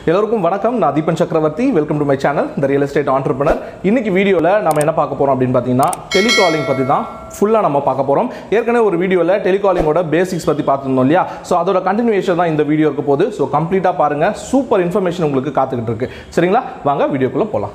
எல்லோருக்கும் வணக்கம் நான் Deepan Chakravarthy welcome to my channel இந்த ரியல் எஸ்டேட் ஆண்டர்பனர் இன்னைக்கு வீடியோவில் நம்ம என்ன பார்க்க போகிறோம் அப்படின்னு பார்த்தீங்கன்னா டெலிகாலிங் பற்றி தான் ஃபுல்லாக நம்ம பார்க்க போகிறோம் ஏற்கனவே ஒரு வீடியோவில் டெலிகாலிங்கோட பேசிக்ஸ் பற்றி பார்த்துருந்தோம் இல்லையா ஸோ அதோட கண்டினியூஷன் தான் இந்த வீடியோ இருக்க போகுது ஸோ கம்ப்ளீட்டாக பாருங்கள் சூப்பர் இன்ஃபர்மேஷன் உங்களுக்கு காத்துக்கிட்டு இருக்கு சரிங்களா வாங்க வீடியோக்குள்ளே போகலாம்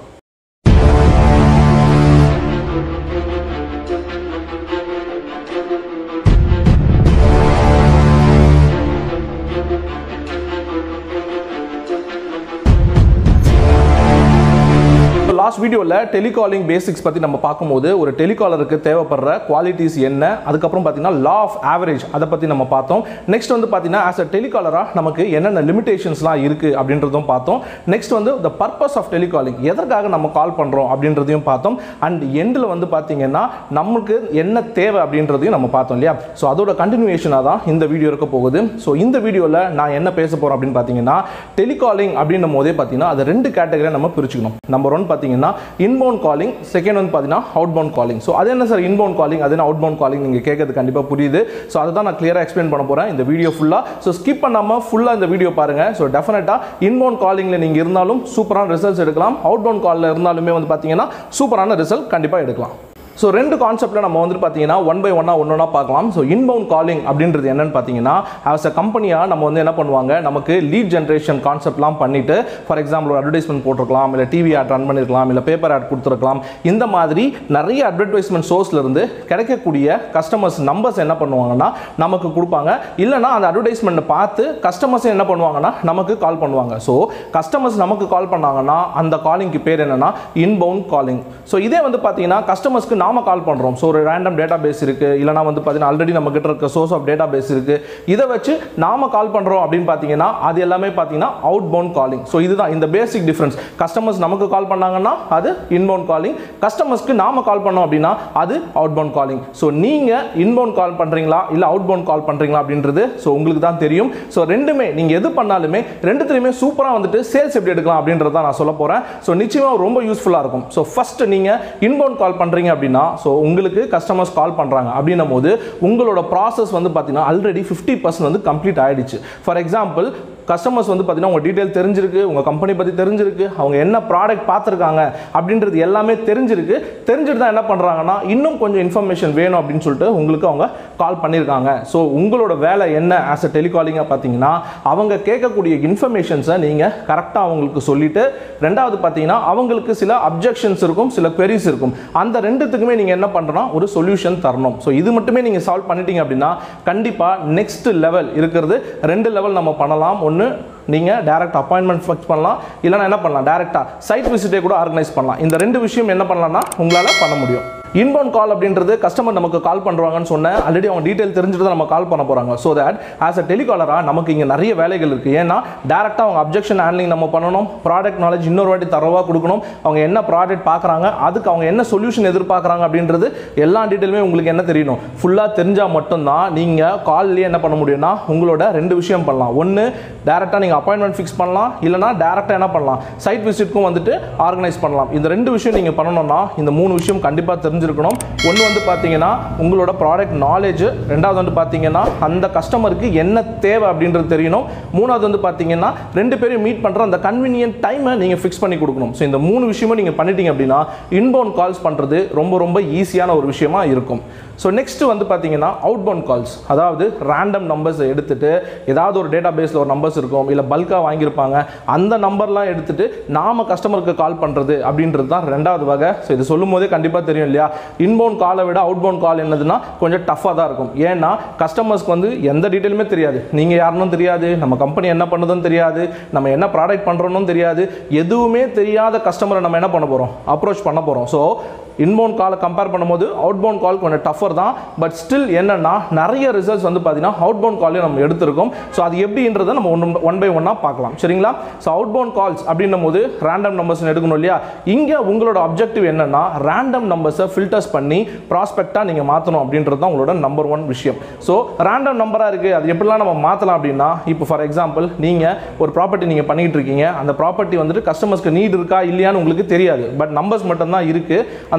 லாஸ்ட் வீடியோவில் டெலிகாலிங் பேசிக்ஸ் பற்றி நம்ம பார்க்கும்போது ஒரு டெலிகாலருக்கு தேவைப்படுற குவாலிட்டிஸ் என்ன அதுக்கப்புறம் பார்த்தீங்கன்னா லா ஆஃப் ஆவரேஜ் அதை பற்றி நம்ம பார்த்தோம் நெக்ஸ்ட் வந்து பார்த்தீங்கன்னா ஆஸ் அ டெலிகாலராக நமக்கு என்னென்ன லிமிடேஷன்ஸ்லாம் இருக்குது அப்படின்றதும் பார்த்தோம் நெக்ஸ்ட் வந்து த பர்பஸ் ஆஃப் டெலிகாலிங் எதற்காக நம்ம கால் பண்ணுறோம் அப்படின்றதையும் பார்த்தோம் அண்ட் எண்டில் வந்து பார்த்தீங்கன்னா நமக்கு என்ன தேவை அப்படின்றதையும் நம்ம பார்த்தோம் இல்லையா ஸோ அதோட கண்டினியூஷனாக தான் இந்த வீடியோ இருக்க போகுது ஸோ இந்த வீடியோவில் நான் என்ன பேச போகிறோம் அப்படின்னு பார்த்தீங்கன்னா டெலிகாலிங் அப்படின்னும் போதே பார்த்தீங்கன்னா அது ரெண்டு கேட்டகரியாக நம்ம பிரிச்சுக்கணும் நம்பர் ஒன் பார்த்தீங்கன்னா இன்பவுண்ட் காலிங் செகண்ட் வந்து பார்த்தீங்கன்னா அவுட் பவுண்ட் காலிங் ஸோ அது என்ன சார் இன்பவுண்ட் காலிங் அது என்ன அவுட் பவுண்ட் காலிங் நீங்கள் கேட்கறது கண்டிப்பாக புரியுது ஸோ அதை தான் நான் கிளியராக எக்ஸ்பிளைன் பண்ண போகிறேன் இந்த வீடியோ ஃபுல்லாக ஸோ ஸ்கிப் பண்ணாமல் ஃபுல்லாக இந்த வீடியோ பாருங்கள் ஸோ டெஃபினட்டாக இன்பவுண்ட் காலிங்கில் நீங்கள் இருந்தாலும் சூப்பரான ரிசல்ட்ஸ் எடுக்கலாம் அவுட் பவுண்ட் காலில் இருந்தாலுமே வந்து பார்த்தீங்கன்னா சூப்பரான ரிசல்ட் கண்டிப்பாக எடுக்கலாம் ஸோ ரெண்டு கான்செப்ட்டில் நம்ம வந்துட்டு பார்த்தீங்கன்னா ஒன் பை ஒன்னாக ஒன்று ஒன்றா பார்க்கலாம் ஸோ இன்பவுண்ட் காலிங் அப்படின்றது என்னன்னு பார்த்தீங்கன்னா ஆஸ் அ கம்பெனியாக நம்ம வந்து என்ன பண்ணுவாங்க நமக்கு லீட் ஜென்ரேஷன் கான்செப்ட்லாம் பண்ணிட்டு ஃபார் எக்ஸாம்பிள் ஒரு அட்வர்டைஸ்மெண்ட் போட்டிருக்கலாம் இல்லை டிவி ஆட் ரன் பண்ணியிருக்கலாம் இல்லை பேப்பர் ஆட் கொடுத்துருக்கலாம் இந்த மாதிரி நிறைய அட்வர்டைஸ்மெண்ட் சோர்ஸ்லேருந்து கிடைக்கக்கூடிய கஸ்டமர்ஸ் நம்பர்ஸ் என்ன பண்ணுவாங்கன்னா நமக்கு கொடுப்பாங்க இல்லைனா அந்த அட்வர்டைஸ்மெண்ட்டை பார்த்து கஸ்டமர்ஸ் என்ன பண்ணுவாங்கன்னா நமக்கு கால் பண்ணுவாங்க ஸோ கஸ்டமர்ஸ் நமக்கு கால் பண்ணாங்கன்னா அந்த காலிங்க்கு பேர் என்னன்னா இன்பவுண்ட் காலிங் ஸோ இதே வந்து பார்த்தீங்கன்னா கஸ்டமர்ஸ்க்கு நாம கால் பண்ணுறோம் ஸோ ஒரு ரேண்டம் டேட்டா பேஸ் இருக்குது இல்லைனா வந்து பார்த்தீங்கன்னா ஆல்ரெடி நம்ம கிட்ட இருக்க சோர்ஸ் ஆஃப் டேட்டா பேஸ் இருக்குது இதை வச்சு நாம கால் பண்ணுறோம் அப்படின்னு பார்த்தீங்கன்னா அது எல்லாமே பார்த்தீங்கன்னா அவுட் பவுண்ட் காலிங் ஸோ இதுதான் இந்த பேசிக் டிஃப்ரென்ஸ் கஸ்டமர்ஸ் நமக்கு கால் பண்ணாங்கன்னா அது இன்பவுண்ட் காலிங் கஸ்டமர்ஸ்க்கு நாம கால் பண்ணோம் அப்படின்னா அது அவுட் பவுண்ட் காலிங் ஸோ நீங்கள் இன்பவுண்ட் கால் பண்ணுறீங்களா இல்லை அவுட் பவுண்ட் கால் பண்ணுறீங்களா அப்படின்றது ஸோ உங்களுக்கு தான் தெரியும் ஸோ ரெண்டுமே நீங்கள் எது பண்ணாலுமே ரெண்டுத்துலையுமே சூப்பராக வந்துட்டு சேல்ஸ் எப்படி எடுக்கலாம் அப்படின்றத நான் சொல்ல போகிறேன் ஸோ நிச்சயமாக ரொம்ப யூஸ்ஃபுல்லாக இருக்கும் ஸோ ஃபர்ஸ்ட் நீங்கள் இன்பவுண்ட் கால் பண்ணுறீங்க அப்படின்னா ஸோ உங்களுக்கு கஸ்டமர்ஸ் கால் பண்ணுறாங்க அப்படின்னும் போது உங்களோட ப்ராசஸ் வந்து பார்த்தீங்கன்னா ஆல்ரெடி ஃபிஃப்டி பர்சன்ட் வந்து கம்ப்ளீட் ஆயிடுச்சு ஃபார் எக்ஸாம்பிள் கஸ்டமர்ஸ் வந்து பார்த்தீங்கன்னா உங்கள் டீட்டெயில் தெரிஞ்சிருக்கு உங்கள் கம்பெனி பற்றி தெரிஞ்சிருக்கு அவங்க என்ன ப்ராடக்ட் பார்த்துருக்காங்க அப்படின்றது எல்லாமே தெரிஞ்சிருக்கு தெரிஞ்சுட்டு தான் என்ன பண்ணுறாங்கன்னா இன்னும் கொஞ்சம் இன்ஃபர்மேஷன் வேணும் அப்படின்னு சொல்லிட்டு உங்களுக்கு அவங்க கால் பண்ணியிருக்காங்க ஸோ உங்களோட வேலை என்ன ஆஸ் அ டெலிகாலிங்காக பார்த்தீங்கன்னா அவங்க கேட்கக்கூடிய இன்ஃபர்மேஷன்ஸை நீங்கள் கரெக்டாக அவங்களுக்கு சொல்லிட்டு ரெண்டாவது பார்த்தீங்கன்னா அவங்களுக்கு சில அப்ஜெக்ஷன்ஸ் இருக்கும் சில queries இருக்கும் அந்த ரெண்டுத்துக்குமே நீங்கள் என்ன பண்ணுறோன்னா ஒரு சொல்யூஷன் தரணும் ஸோ இது மட்டுமே நீங்கள் சால்வ் பண்ணிட்டீங்க அப்படின்னா கண்டிப்பாக நெக்ஸ்ட் லெவல் இருக்கிறது ரெண்டு லெவல் நம்ம பண்ணலாம் ஒன்று நீங்கள் டேரக்ட் அப்பாயின்மெண்ட் ஃபிக்ஸ் பண்ணலாம் இல்லைனா என்ன பண்ணலாம் டேரெக்டாக சைட் விசிட்டே கூட ஆர்கனைஸ் பண்ணலாம் இந்த ரெண்டு விஷயம் என்ன பண்ணலாம்னா உங்களால் பண்ண முடியும் இன்பவுண்ட் கால் அப்படின்றது கஸ்டமர் நமக்கு கால் பண்ணுறாங்கன்னு சொன்னேன் ஆல்ரெடி அவங்க டீட்டெயில் தெரிஞ்சுட்டு தான் நம்ம கால் பண்ண போகிறாங்க ஸோ தட் ஆஸ் அ டெலிகாலராக நமக்கு இங்கே நிறைய வேலைகள் இருக்குது ஏன்னா டேரெக்டாக அவங்க அப்ஜெக்ஷன் ஹேண்ட்லிங் நம்ம பண்ணணும் ப்ராடக்ட் நாலேஜ் இன்னொரு வாட்டி தரவாக கொடுக்கணும் அவங்க என்ன ப்ராடக்ட் பார்க்குறாங்க அதுக்கு அவங்க என்ன சொல்யூஷன் எதிர்பார்க்குறாங்க அப்படின்றது எல்லா டீட்டெயிலுமே உங்களுக்கு என்ன தெரியணும் ஃபுல்லாக தெரிஞ்சால் மட்டும்தான் நீங்கள் கால்லேயே என்ன பண்ண முடியும்னா உங்களோட ரெண்டு விஷயம் பண்ணலாம் ஒன்று டேரெக்டாக நீங்கள் அப்பாயின்மெண்ட் ஃபிக்ஸ் பண்ணலாம் இல்லைனா டேரெக்டாக என்ன பண்ணலாம் சைட் விசிட்க்கும் வந்துட்டு ஆர்கனைஸ் பண்ணலாம் இந்த ரெண்டு விஷயம் நீங்கள் பண்ணணும்னா இந்த மூணு விஷயம் கண்டிப்பாக தெரிஞ்சிருக்கணும் ஒன்று வந்து பார்த்தீங்கன்னா உங்களோட ப்ராடக்ட் நாலேஜ் ரெண்டாவது வந்து பார்த்தீங்கன்னா அந்த கஸ்டமருக்கு என்ன தேவை அப்படின்றது தெரியணும் மூணாவது வந்து பார்த்தீங்கன்னா ரெண்டு பேரும் மீட் பண்ணுற அந்த கன்வீனியன்ட் டைமை நீங்கள் ஃபிக்ஸ் பண்ணி கொடுக்கணும் ஸோ இந்த மூணு விஷயமும் நீங்கள் பண்ணிட்டீங்க அப்படின்னா இன்பவுண்ட் கால்ஸ் பண்ணுறது ரொம்ப ரொம்ப ஈஸியான ஒரு விஷயமா இருக்கும் ஸோ நெக்ஸ்ட் வந்து பார்த்தீங்கன்னா அவுட் பவுண்ட் கால்ஸ் அதாவது ரேண்டம் நம்பர்ஸை எடுத்துட்டு ஏதாவது ஒரு டேட்டா பேஸில் ஒரு நம்பர்ஸ் இருக்கும் இல்லை பல்காக வாங்கியிருப்பாங்க அந்த நம்பர்லாம் எடுத்துட்டு நாம கஸ்டமருக்கு கால் பண்ணுறது அப்படின்றது தான் ரெண்டாவது வகை ஸோ இது சொல்லும் போதே கண்டிப்பாக தெரியும் இல்லையா இன்பவுண்ட் காலை விட அவுட் பவுண்ட் கால் என்னதுன்னா கொஞ்சம் டஃப்பாக தான் இருக்கும் ஏன்னா கஸ்டமர்ஸ்க்கு வந்து எந்த டீட்டெயிலுமே தெரியாது நீங்கள் யாருன்னு தெரியாது நம்ம கம்பெனி என்ன பண்ணுதுன்னு தெரியாது நம்ம என்ன ப்ராடக்ட் பண்ணுறோன்னு தெரியாது எதுவுமே தெரியாத கஸ்டமரை நம்ம என்ன பண்ண போகிறோம் அப்ரோச் பண்ண போகிறோம் ஸோ இன்பவுண்ட் காலை கம்பேர் பண்ணும்போது அவுட் பவுண்ட் கால் கொஞ்சம் டஃபர் தான் பட் ஸ்டில் என்னன்னா நிறைய ரிசல்ட்ஸ் வந்து பார்த்தீங்கன்னா அவுட் பவுண்ட் காலையும் நம்ம எடுத்திருக்கோம் ஸோ அது எப்படின்றத நம்ம ஒன் ஒன் பை ஒன்னாக பார்க்கலாம் சரிங்களா ஸோ அவுட் பவுண்ட் கால்ஸ் அப்படின்னும் போது ரேண்டம் நம்பர்ஸ் எடுக்கணும் இல்லையா இங்கே உங்களோட அப்ஜெக்டிவ் என்னன்னா ரேண்டம் நம்பர்ஸை ஃபில்டர்ஸ் பண்ணி ப்ராஸ்பெக்டாக நீங்கள் மாற்றணும் அப்படின்றது தான் உங்களோட நம்பர் ஒன் விஷயம் ஸோ ரேண்டம் நம்பராக இருக்குது அது எப்படிலாம் நம்ம மாற்றலாம் அப்படின்னா இப்போ ஃபார் எக்ஸாம்பிள் நீங்கள் ஒரு ப்ராப்பர்ட்டி நீங்கள் பண்ணிட்டு இருக்கீங்க அந்த ப்ராப்பர்ட்டி வந்துட்டு கஸ்டமர்ஸ்க்கு நீட் இருக்கா இல்லையான்னு உங்களுக்கு தெரியாது பட் நம்பர்ஸ் மட்டும்தான் இருக்குது அந்த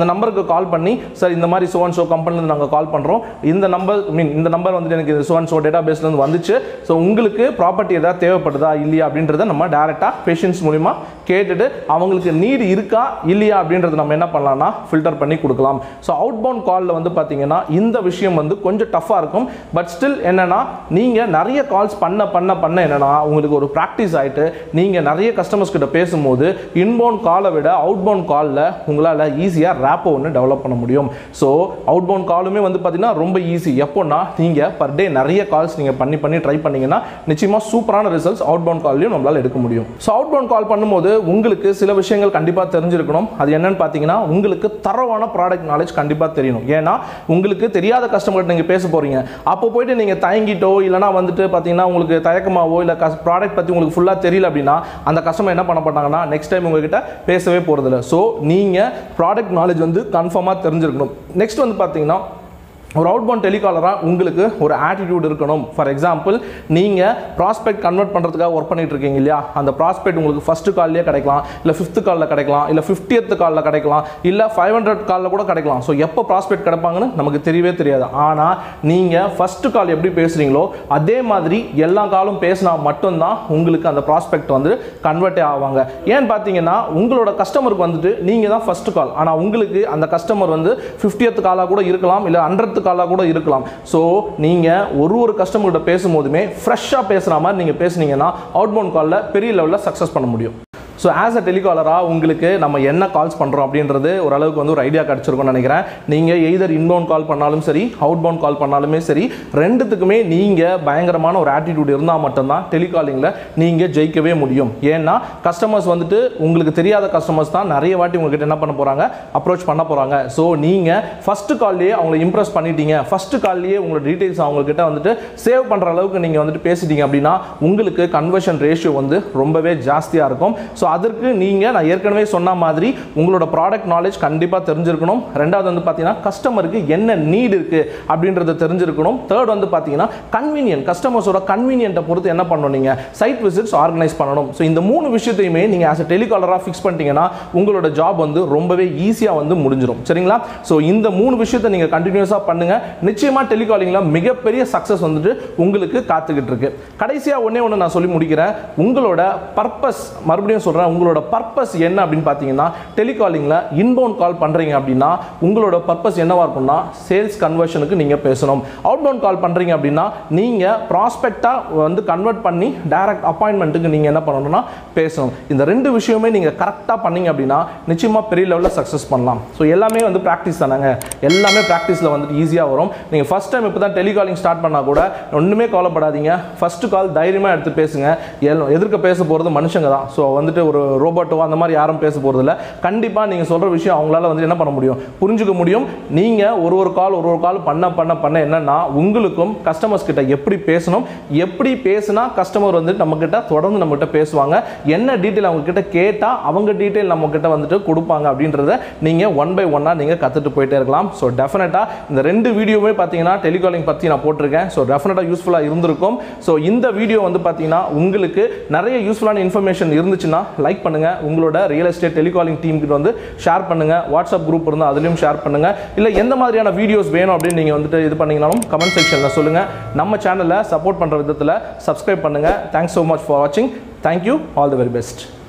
அந்த நம்பருக்கு கால் பண்ணி சார் இந்த மாதிரி சோன் ஷோ கம்பெனிலேருந்து நாங்கள் கால் பண்ணுறோம் இந்த நம்பர் மீன் இந்த நம்பர் வந்துட்டு எனக்கு சோன் ஷோ டேட்டா பேஸ்லேருந்து வந்துச்சு ஸோ உங்களுக்கு ப்ராப்பர்ட்டி ஏதாவது தேவைப்படுதா இல்லையா அப்படின்றத நம்ம டேரெக்டாக பேஷன்ஸ் மூலிமா கேட்டுட்டு அவங்களுக்கு நீடு இருக்கா இல்லையா அப்படின்றத நம்ம என்ன பண்ணலாம்னா ஃபில்டர் பண்ணி கொடுக்கலாம் ஸோ அவுட் பவுண்ட் காலில் வந்து பார்த்தீங்கன்னா இந்த விஷயம் வந்து கொஞ்சம் டஃப்பாக இருக்கும் பட் ஸ்டில் என்னன்னா நீங்கள் நிறைய கால்ஸ் பண்ண பண்ண பண்ண என்னன்னா உங்களுக்கு ஒரு ப்ராக்டிஸ் ஆகிட்டு நீங்கள் நிறைய கஸ்டமர்ஸ் கிட்ட பேசும்போது இன்பவுண்ட் காலை விட அவுட் பவுண்ட் காலில் உங்களால் ஈஸியாக ரேப்போ ஒன்று டெவலப் பண்ண முடியும் ஸோ அவுட் பவுண்ட் காலுமே வந்து பார்த்தீங்கன்னா ரொம்ப ஈஸி எப்போன்னா நீங்கள் பர் டே நிறைய கால்ஸ் நீங்கள் பண்ணி பண்ணி ட்ரை பண்ணீங்கன்னா நிச்சயமாக சூப்பரான ரிசல்ட்ஸ் அவுட் பவுண்ட் கால்லையும் நம்மளால் எடுக்க முடியும் ஸோ அவுட் பவுண்ட் கால் பண்ணும்போது உங்களுக்கு சில விஷயங்கள் கண்டிப்பாக தெரிஞ்சிருக்கணும் அது என்னன்னு பார்த்தீங்கன்னா உங்களுக்கு தரவான ப்ராடக்ட் நாலேஜ் கண்டிப்பாக தெரியணும் ஏன்னா உங்களுக்கு தெரியாத கஸ்டமர்கிட்ட நீங்கள் பேச போகிறீங்க அப்போ போயிட்டு நீங்கள் தயங்கிட்டோ இல்லைனா வந்துட்டு பார்த்தீங்கன்னா உங்களுக்கு தயக்கமாவோ இல்லை ப்ராடக்ட் பற்றி உங்களுக்கு ஃபுல்லாக தெரியல அப்படின்னா அந்த கஸ்டமர் என்ன பண்ண மாட்டாங்கன்னா நெக்ஸ்ட் டைம் உங்ககிட்ட பேசவே போகிறதில்ல ஸோ நீங்கள் ப்ராடக்ட் நாலேஜ் வந்து கன்ஃபார்மாக தெரிஞ்சிருக்கணும் நெக்ஸ்ட் வந்து பார்த்தீங்கன்னா ஒரு அவுட் பவுண்ட் டெலிகாலராக உங்களுக்கு ஒரு ஆட்டிடியூட் இருக்கணும் ஃபார் எக்ஸாம்பிள் நீங்கள் ப்ராஸ்பெக்ட் கன்வெர்ட் பண்ணுறதுக்காக ஒர்க் பண்ணிட்டு இருக்கீங்க இல்லையா அந்த ப்ராஸ்பெக்ட் உங்களுக்கு ஃபஸ்ட்டு கால்லேயே கிடைக்கலாம் இல்லை ஃபிஃப்த்து காலில் கிடைக்கலாம் இல்லை ஃபிஃப்டியத் காலில் கிடைக்கலாம் இல்லை ஃபைவ் ஹண்ட்ரட் காலில் கூட கிடைக்கலாம் ஸோ எப்போ ப்ராஸ்பெக்ட் கிடைப்பாங்கன்னு நமக்கு தெரியவே தெரியாது ஆனால் நீங்கள் ஃபஸ்ட்டு கால் எப்படி பேசுகிறீங்களோ அதே மாதிரி எல்லா காலும் பேசினா மட்டும்தான் உங்களுக்கு அந்த ப்ராஸ்பெக்ட் வந்து கன்வெர்ட்டே ஆவாங்க ஏன்னு பார்த்தீங்கன்னா உங்களோட கஸ்டமருக்கு வந்துட்டு நீங்கள் தான் ஃபஸ்ட்டு கால் ஆனால் உங்களுக்கு அந்த கஸ்டமர் வந்து ஃபிஃப்டியத் காலாக கூட இருக்கலாம் இல்லை ஹண்ட்ரட் காலாக கூட இருக்கலாம் ஸோ நீங்கள் ஒரு ஒரு கஸ்டமர்கிட்ட பேசும்போதுமே ஃப்ரெஷ்ஷாக பேசுகிற மாதிரி நீங்கள் பேசுனீங்கன்னா அவுட் பவுண்ட் காலில் பெரிய லெவலில் சக்ஸஸ் பண்ண முடியும் ஸோ ஆஸ் அ டெலிகாலராக உங்களுக்கு நம்ம என்ன கால்ஸ் பண்ணுறோம் அப்படின்றது ஓரளவுக்கு வந்து ஒரு ஐடியா கிடச்சிருக்கும்னு நினைக்கிறேன் நீங்கள் எய்தர் இன்பவுண்ட் கால் பண்ணாலும் சரி அவுட் பவுண்ட் கால் பண்ணாலுமே சரி ரெண்டுத்துக்குமே நீங்கள் பயங்கரமான ஒரு ஆட்டிடியூட் இருந்தால் மட்டும்தான் டெலிகாலிங்கில் நீங்கள் ஜெயிக்கவே முடியும் ஏன்னா கஸ்டமர்ஸ் வந்துட்டு உங்களுக்கு தெரியாத கஸ்டமர்ஸ் தான் நிறைய வாட்டி உங்ககிட்ட என்ன பண்ண போகிறாங்க அப்ரோச் பண்ண போகிறாங்க ஸோ நீங்கள் ஃபஸ்ட்டு கால்லேயே அவங்களை இம்ப்ரெஸ் பண்ணிட்டீங்க ஃபஸ்ட்டு கால்லேயே உங்களோட டீட்டெயில்ஸ் அவங்கக்கிட்ட வந்துட்டு சேவ் பண்ணுற அளவுக்கு நீங்கள் வந்துட்டு பேசிட்டீங்க அப்படின்னா உங்களுக்கு கன்வர்ஷன் ரேஷியோ வந்து ரொம்பவே ஜாஸ்தியாக இருக்கும் ஸோ அதற்கு நீங்கள் நான் ஏற்கனவே சொன்ன மாதிரி உங்களோட ப்ராடக்ட் நாலேஜ் கண்டிப்பாக தெரிஞ்சிருக்கணும் ரெண்டாவது வந்து பார்த்தீங்கன்னா கஸ்டமருக்கு என்ன நீட் இருக்குது அப்படின்றத தெரிஞ்சிருக்கணும் தேர்ட் வந்து பார்த்தீங்கன்னா கன்வீனியன்ட் கஸ்டமர்ஸோட கன்வீனியன்ட்டை பொறுத்து என்ன பண்ணணும் நீங்கள் சைட் விசிட்ஸ் ஆர்கனைஸ் பண்ணணும் ஸோ இந்த மூணு விஷயத்தையுமே நீங்கள் ஆஸ் அ டெலிகாலராக ஃபிக்ஸ் பண்ணிட்டீங்கன்னா உங்களோட ஜாப் வந்து ரொம்பவே ஈஸியாக வந்து முடிஞ்சிடும் சரிங்களா ஸோ இந்த மூணு விஷயத்தை நீங்கள் கண்டினியூஸாக பண்ணுங்கள் நிச்சயமாக டெலிகாலிங்கில் மிகப்பெரிய சக்ஸஸ் வந்துட்டு உங்களுக்கு காத்துக்கிட்டு இருக்கு கடைசியாக ஒன்றே ஒன்று நான் சொல்லி முடிக்கிறேன் உங்களோட பர்பஸ் மறுபடியும் சொல்கிறேன் உங்களோட பர்பஸ் என்ன அப்படின்னு பார்த்தீங்கன்னா டெலிகாலிங்கில் இன்பவுண்ட் கால் பண்ணுறீங்க அப்படின்னா உங்களோட பர்பஸ் என்னவா இருக்கும்னா சேல்ஸ் கன்வர்ஷனுக்கு நீங்கள் பேசணும் அவுட்பவுண்ட் கால் பண்ணுறீங்க அப்படின்னா நீங்கள் ப்ராஸ்பெக்டாக வந்து கன்வெர்ட் பண்ணி டைரக்ட் அப்பாயின்மெண்ட்டுக்கு நீங்கள் என்ன பண்ணணும்னா பேசணும் இந்த ரெண்டு விஷயமே நீங்கள் கரெக்டாக பண்ணீங்க அப்படின்னா நிச்சயமாக பெரிய லெவலில் சக்ஸஸ் பண்ணலாம் ஸோ எல்லாமே வந்து ப்ராக்டிஸ் தானேங்க எல்லாமே ப்ராக்டிஸில் வந்துட்டு ஈஸியாக வரும் நீங்கள் ஃபஸ்ட் டைம் இப்போ தான் டெலிகாலிங் ஸ்டார்ட் பண்ணால் கூட ஒன்றுமே கவலைப்படாதீங்க ஃபஸ்ட்டு கால் தைரியமாக எடுத்து பேசுங்க எல்- எதிர்க்க பேச போகிறது மனுஷங்க தான் ஸோ வந்துட்டு ஒரு ரோபோட்டோ அந்த மாதிரி யாரும் பேச போகிறதில்ல கண்டிப்பாக நீங்கள் சொல்கிற விஷயம் அவங்களால வந்து என்ன பண்ண முடியும் புரிஞ்சுக்க முடியும் நீங்கள் ஒரு ஒரு கால் ஒரு ஒரு கால் பண்ண பண்ண பண்ண என்னன்னா உங்களுக்கும் கஸ்டமர்ஸ் கிட்ட எப்படி பேசணும் எப்படி பேசினா கஸ்டமர் வந்து நம்ம கிட்ட தொடர்ந்து நம்ம கிட்ட பேசுவாங்க என்ன டீட்டெயில் அவங்க கிட்ட கேட்டால் அவங்க டீட்டெயில் நம்ம கிட்ட வந்துட்டு கொடுப்பாங்க அப்படின்றத நீங்கள் ஒன் பை ஒன்னாக நீங்கள் கற்றுட்டு போயிட்டே இருக்கலாம் ஸோ டெஃபினட்டாக இந்த ரெண்டு வீடியோவுமே பார்த்தீங்கன்னா டெலிகாலிங் பற்றி நான் போட்டிருக்கேன் ஸோ டெஃபினட்டாக யூஸ்ஃபுல்லாக இருந்திருக்கும் ஸோ இந்த வீடியோ வந்து பார்த்தீங்கன்னா உங்களுக்கு நிறைய யூஸ்ஃபுல்லான இன்ஃபர்மேஷன் இருந்துச்சுன்னா லைக் பண்ணுங்க உங்களோட ரியல் எஸ்டேட் டெலிகாலிங் டீம் கிட்ட வந்து ஷேர் பண்ணுங்க வாட்ஸ்அப் குரூப் இருந்தால் அதுலயும் ஷேர் பண்ணுங்க இல்லை எந்த மாதிரியான வீடியோஸ் வேணும் அப்படின்னு நீங்கள் வந்துட்டு இது பண்ணீங்கனாலும் கமெண்ட் செக்ஷனில் சொல்லுங்க நம்ம சேனலை சப்போர்ட் பண்ணுற விதத்தில் சப்ஸ்கிரைப் பண்ணுங்க தேங்க்ஸ் ஸோ மச் ஃபார் வாட்சிங் thank you all the very best